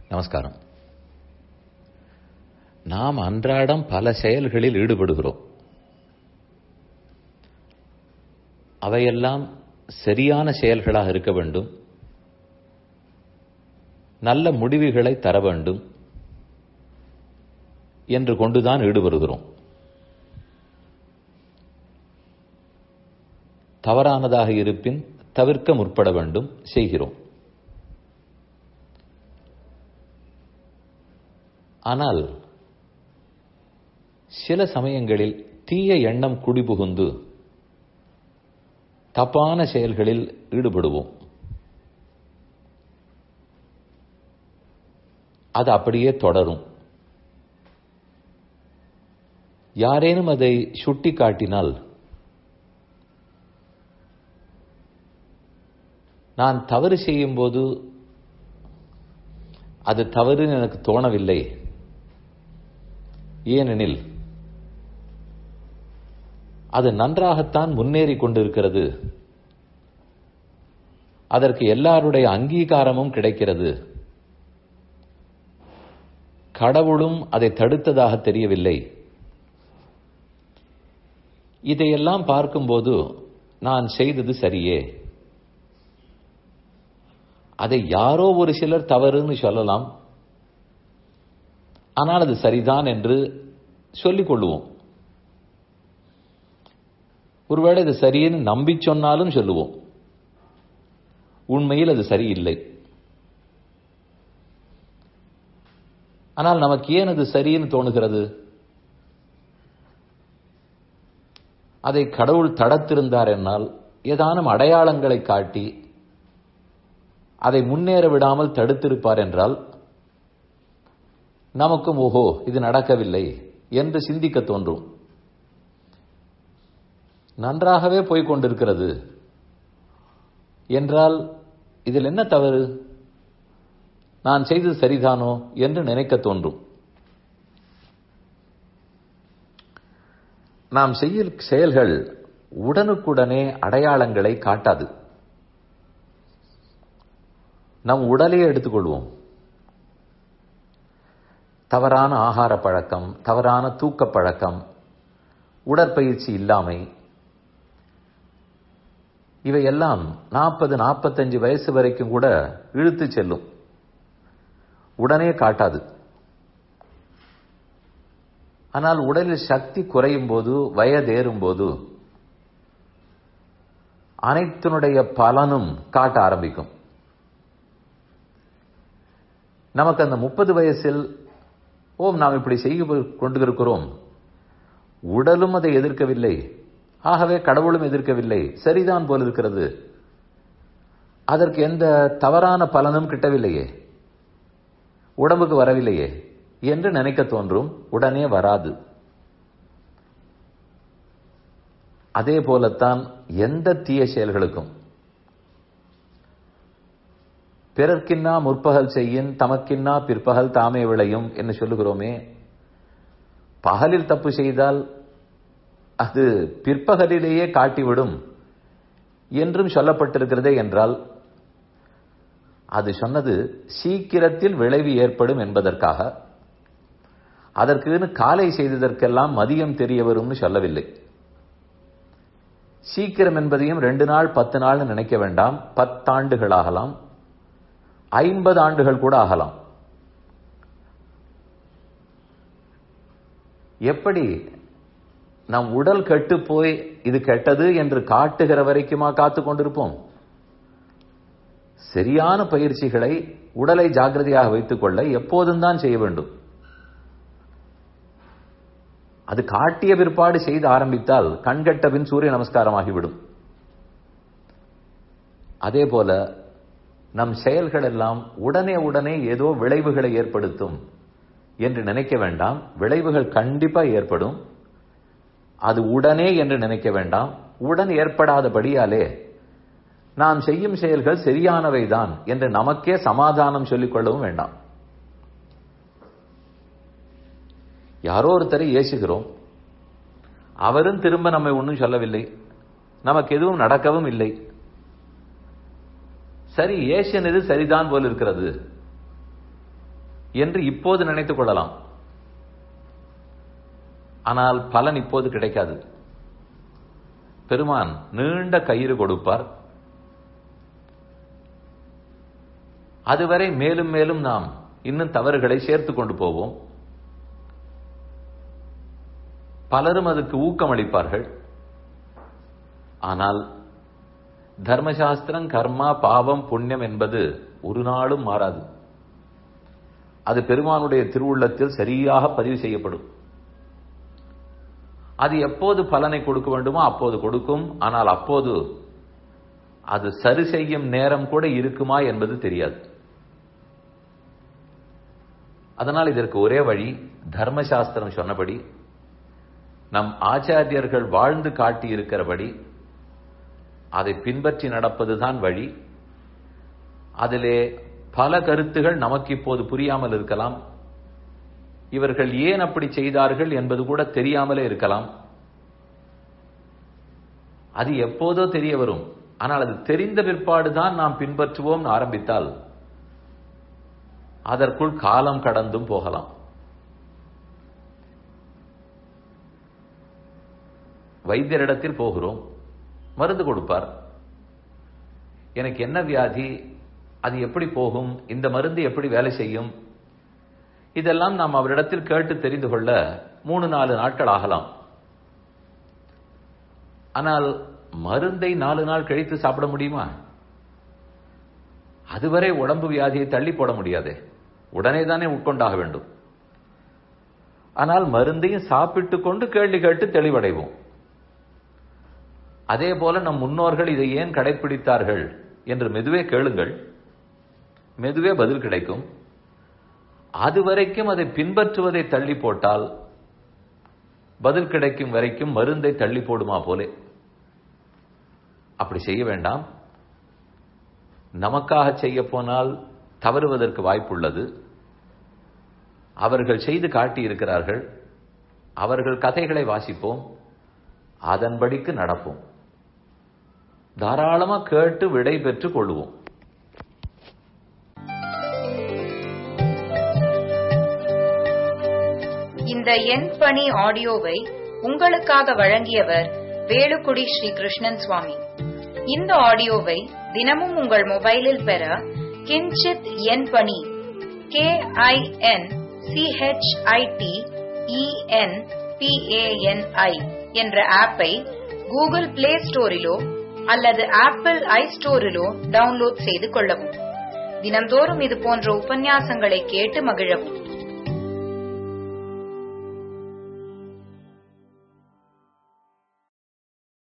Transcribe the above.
நமஸ்காரம் நாம் அன்றாடம் பல செயல்களில் ஈடுபடுகிறோம் அவையெல்லாம் சரியான செயல்களாக இருக்க வேண்டும் நல்ல முடிவுகளை தர வேண்டும் என்று கொண்டுதான் ஈடுபடுகிறோம் தவறானதாக இருப்பின் தவிர்க்க முற்பட வேண்டும் செய்கிறோம் ஆனால் சில சமயங்களில் தீய எண்ணம் குடிபுகுந்து தப்பான செயல்களில் ஈடுபடுவோம் அது அப்படியே தொடரும் யாரேனும் அதை சுட்டி காட்டினால் நான் தவறு செய்யும் போது அது தவறுன்னு எனக்கு தோணவில்லை ஏனெனில் அது நன்றாகத்தான் முன்னேறி கொண்டிருக்கிறது அதற்கு எல்லாருடைய அங்கீகாரமும் கிடைக்கிறது கடவுளும் அதை தடுத்ததாக தெரியவில்லை இதையெல்லாம் பார்க்கும்போது நான் செய்தது சரியே அதை யாரோ ஒரு சிலர் தவறுன்னு சொல்லலாம் ஆனால் அது சரிதான் என்று சொல்லிக் கொள்வோம் ஒருவேளை இது சரின்னு நம்பி சொன்னாலும் சொல்லுவோம் உண்மையில் அது சரியில்லை ஆனால் நமக்கு ஏன் அது சரின்னு தோணுகிறது அதை கடவுள் தடத்திருந்தார் என்னால் ஏதானும் அடையாளங்களை காட்டி அதை முன்னேற விடாமல் தடுத்திருப்பார் என்றால் நமக்கும் ஓஹோ இது நடக்கவில்லை என்று சிந்திக்க தோன்றும் நன்றாகவே போய்க் கொண்டிருக்கிறது என்றால் இதில் என்ன தவறு நான் செய்தது சரிதானோ என்று நினைக்க தோன்றும் நாம் செய்ய செயல்கள் உடனுக்குடனே அடையாளங்களை காட்டாது நம் உடலையே எடுத்துக்கொள்வோம் தவறான ஆகார பழக்கம் தவறான தூக்க பழக்கம் உடற்பயிற்சி இல்லாமை இவையெல்லாம் நாற்பது நாற்பத்தஞ்சு வயசு வரைக்கும் கூட இழுத்து செல்லும் உடனே காட்டாது ஆனால் உடலில் சக்தி குறையும் போது வயதேறும் போது அனைத்தினுடைய பலனும் காட்ட ஆரம்பிக்கும் நமக்கு அந்த முப்பது வயசில் ஓம் நாம் இப்படி செய்ய கொண்டிருக்கிறோம் உடலும் அதை எதிர்க்கவில்லை ஆகவே கடவுளும் எதிர்க்கவில்லை சரிதான் போல் இருக்கிறது அதற்கு எந்த தவறான பலனும் கிட்டவில்லையே உடம்புக்கு வரவில்லையே என்று நினைக்க தோன்றும் உடனே வராது அதே போலத்தான் எந்த தீய செயல்களுக்கும் பிறர்க்கின்னா முற்பகல் செய்யின் தமக்கின்னா பிற்பகல் தாமே விளையும் என்று சொல்லுகிறோமே பகலில் தப்பு செய்தால் அது பிற்பகலிலேயே காட்டிவிடும் என்றும் சொல்லப்பட்டிருக்கிறதே என்றால் அது சொன்னது சீக்கிரத்தில் விளைவு ஏற்படும் என்பதற்காக அதற்குன்னு காலை செய்ததற்கெல்லாம் மதியம் தெரிய வரும்னு சொல்லவில்லை சீக்கிரம் என்பதையும் ரெண்டு நாள் பத்து நாள் நினைக்க வேண்டாம் பத்தாண்டுகள் ஆகலாம் ஐம்பது ஆண்டுகள் கூட ஆகலாம் எப்படி நம் உடல் கெட்டு போய் இது கெட்டது என்று காட்டுகிற வரைக்குமா காத்து கொண்டிருப்போம் சரியான பயிற்சிகளை உடலை ஜாகிரதையாக வைத்துக் கொள்ள எப்போதும் தான் செய்ய வேண்டும் அது காட்டிய பிற்பாடு செய்து ஆரம்பித்தால் கண்கட்ட பின் சூரிய நமஸ்காரமாகிவிடும் அதே போல நம் செயல்கள் எல்லாம் உடனே உடனே ஏதோ விளைவுகளை ஏற்படுத்தும் என்று நினைக்க வேண்டாம் விளைவுகள் கண்டிப்பா ஏற்படும் அது உடனே என்று நினைக்க வேண்டாம் உடன் ஏற்படாதபடியாலே நாம் செய்யும் செயல்கள் சரியானவைதான் என்று நமக்கே சமாதானம் சொல்லிக் கொள்ளவும் வேண்டாம் யாரோ ஒருத்தரை ஏசுகிறோம் அவரும் திரும்ப நம்மை ஒன்றும் சொல்லவில்லை நமக்கு எதுவும் நடக்கவும் இல்லை சரி ஏசியன் இது சரிதான் போல் இருக்கிறது என்று இப்போது நினைத்துக் கொள்ளலாம் ஆனால் பலன் இப்போது கிடைக்காது பெருமான் நீண்ட கயிறு கொடுப்பார் அதுவரை மேலும் மேலும் நாம் இன்னும் தவறுகளை சேர்த்து கொண்டு போவோம் பலரும் அதுக்கு ஊக்கமளிப்பார்கள் ஆனால் தர்மசாஸ்திரம் கர்மா பாவம் புண்ணியம் என்பது ஒரு நாளும் மாறாது அது பெருமானுடைய திருவுள்ளத்தில் சரியாக பதிவு செய்யப்படும் அது எப்போது பலனை கொடுக்க வேண்டுமோ அப்போது கொடுக்கும் ஆனால் அப்போது அது சரி செய்யும் நேரம் கூட இருக்குமா என்பது தெரியாது அதனால் இதற்கு ஒரே வழி தர்மசாஸ்திரம் சொன்னபடி நம் ஆச்சாரியர்கள் வாழ்ந்து காட்டி இருக்கிறபடி அதை பின்பற்றி நடப்பதுதான் வழி அதிலே பல கருத்துகள் நமக்கு இப்போது புரியாமல் இருக்கலாம் இவர்கள் ஏன் அப்படி செய்தார்கள் என்பது கூட தெரியாமலே இருக்கலாம் அது எப்போதோ தெரிய வரும் ஆனால் அது தெரிந்த பிற்பாடுதான் நாம் பின்பற்றுவோம் ஆரம்பித்தால் அதற்குள் காலம் கடந்தும் போகலாம் வைத்தியரிடத்தில் போகிறோம் மருந்து கொடுப்பார் எனக்கு என்ன வியாதி அது எப்படி போகும் இந்த மருந்து எப்படி வேலை செய்யும் இதெல்லாம் நாம் அவரிடத்தில் கேட்டு தெரிந்து கொள்ள மூணு நாலு நாட்கள் ஆகலாம் ஆனால் மருந்தை நாலு நாள் கழித்து சாப்பிட முடியுமா அதுவரை உடம்பு வியாதியை தள்ளி போட முடியாது உடனே தானே உட்கொண்டாக வேண்டும் ஆனால் மருந்தையும் சாப்பிட்டு கொண்டு கேள்வி கேட்டு தெளிவடைவோம் அதே போல நம் முன்னோர்கள் இதை ஏன் கடைபிடித்தார்கள் என்று மெதுவே கேளுங்கள் மெதுவே பதில் கிடைக்கும் அதுவரைக்கும் அதை பின்பற்றுவதை தள்ளி போட்டால் பதில் கிடைக்கும் வரைக்கும் மருந்தை தள்ளி போடுமா போலே அப்படி செய்ய வேண்டாம் நமக்காக செய்ய போனால் தவறுவதற்கு வாய்ப்புள்ளது அவர்கள் செய்து காட்டி இருக்கிறார்கள் அவர்கள் கதைகளை வாசிப்போம் அதன்படிக்கு நடப்போம் தாராளமா கேட்டு விடை பெற்றுக் கொள்வோம் இந்த எண் பணி ஆடியோவை உங்களுக்காக வழங்கியவர் வேலுக்குடி ஸ்ரீ கிருஷ்ணன் சுவாமி இந்த ஆடியோவை தினமும் உங்கள் மொபைலில் பெற கிஞ்சித் எண் பணி கே ஐ என் சிஹெச்ஐடி இஎன் பிஏஎன்ஐ என்ற ஆப்பை கூகுள் பிளே ஸ்டோரிலோ அல்லது ஆப்பிள் ஐ ஸ்டோரிலோ டவுன்லோட் செய்து கொள்ளவும் தினம்தோறும் இது போன்ற உபன்யாசங்களை கேட்டு மகிழவும்